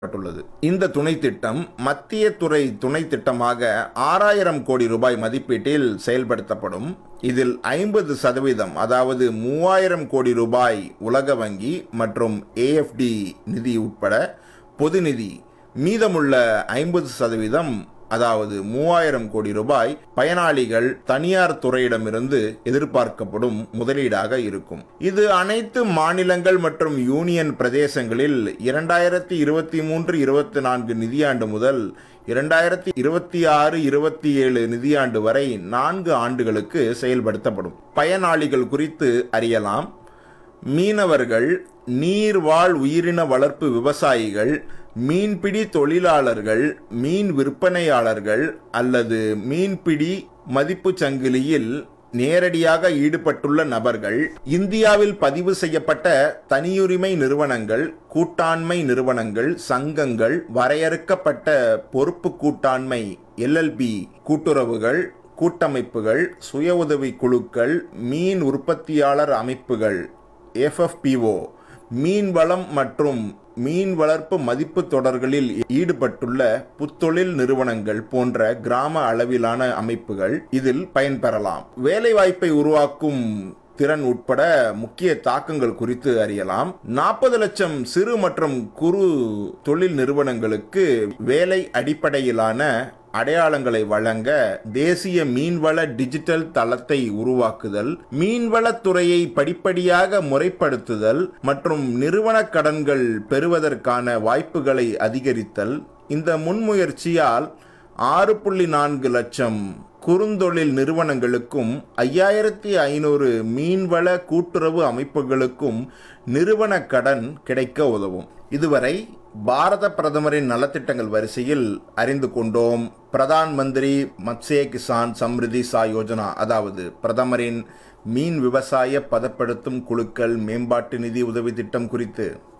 பட்டுள்ளது இந்த துணை திட்டம் மத்திய துறை துணை திட்டமாக ஆறாயிரம் கோடி ரூபாய் மதிப்பீட்டில் செயல்படுத்தப்படும் இதில் ஐம்பது சதவீதம் அதாவது மூவாயிரம் கோடி ரூபாய் உலக வங்கி மற்றும் ஏஎஃப்டி நிதி உட்பட பொது நிதி மீதமுள்ள ஐம்பது சதவீதம் அதாவது மூவாயிரம் கோடி ரூபாய் பயனாளிகள் தனியார் துறையிடமிருந்து எதிர்பார்க்கப்படும் முதலீடாக இருக்கும் இது அனைத்து மாநிலங்கள் மற்றும் யூனியன் பிரதேசங்களில் இரண்டாயிரத்தி இருபத்தி மூன்று இருபத்தி நான்கு நிதியாண்டு முதல் இரண்டாயிரத்தி இருபத்தி ஆறு இருபத்தி ஏழு நிதியாண்டு வரை நான்கு ஆண்டுகளுக்கு செயல்படுத்தப்படும் பயனாளிகள் குறித்து அறியலாம் மீனவர்கள் நீர்வாழ் உயிரின வளர்ப்பு விவசாயிகள் மீன்பிடி தொழிலாளர்கள் மீன் விற்பனையாளர்கள் அல்லது மீன்பிடி மதிப்புச் சங்கிலியில் நேரடியாக ஈடுபட்டுள்ள நபர்கள் இந்தியாவில் பதிவு செய்யப்பட்ட தனியுரிமை நிறுவனங்கள் கூட்டாண்மை நிறுவனங்கள் சங்கங்கள் வரையறுக்கப்பட்ட பொறுப்பு கூட்டாண்மை எல்எல்பி கூட்டுறவுகள் கூட்டமைப்புகள் சுய உதவி குழுக்கள் மீன் உற்பத்தியாளர் அமைப்புகள் எஃப்எஃபிஓ மீன் வளம் மற்றும் மீன் வளர்ப்பு மதிப்பு தொடர்களில் ஈடுபட்டுள்ள புத்தொழில் நிறுவனங்கள் போன்ற கிராம அளவிலான அமைப்புகள் இதில் பயன்பெறலாம் வேலைவாய்ப்பை உருவாக்கும் திறன் உட்பட முக்கிய தாக்கங்கள் குறித்து அறியலாம் நாற்பது லட்சம் சிறு மற்றும் குறு தொழில் நிறுவனங்களுக்கு வேலை அடிப்படையிலான அடையாளங்களை வழங்க தேசிய மீன்வள டிஜிட்டல் தளத்தை உருவாக்குதல் மீன்வளத்துறையை படிப்படியாக முறைப்படுத்துதல் மற்றும் நிறுவன கடன்கள் பெறுவதற்கான வாய்ப்புகளை அதிகரித்தல் இந்த முன்முயற்சியால் ஆறு புள்ளி நான்கு லட்சம் குறுந்தொழில் நிறுவனங்களுக்கும் ஐயாயிரத்தி ஐநூறு மீன்வள கூட்டுறவு அமைப்புகளுக்கும் நிறுவன கடன் கிடைக்க உதவும் இதுவரை பாரத பிரதமரின் நலத்திட்டங்கள் வரிசையில் அறிந்து கொண்டோம் பிரதான் மந்திரி மத்ஸ்ய கிசான் சம்ரிதி சா யோஜனா அதாவது பிரதமரின் மீன் விவசாய பதப்படுத்தும் குழுக்கள் மேம்பாட்டு நிதி உதவி திட்டம் குறித்து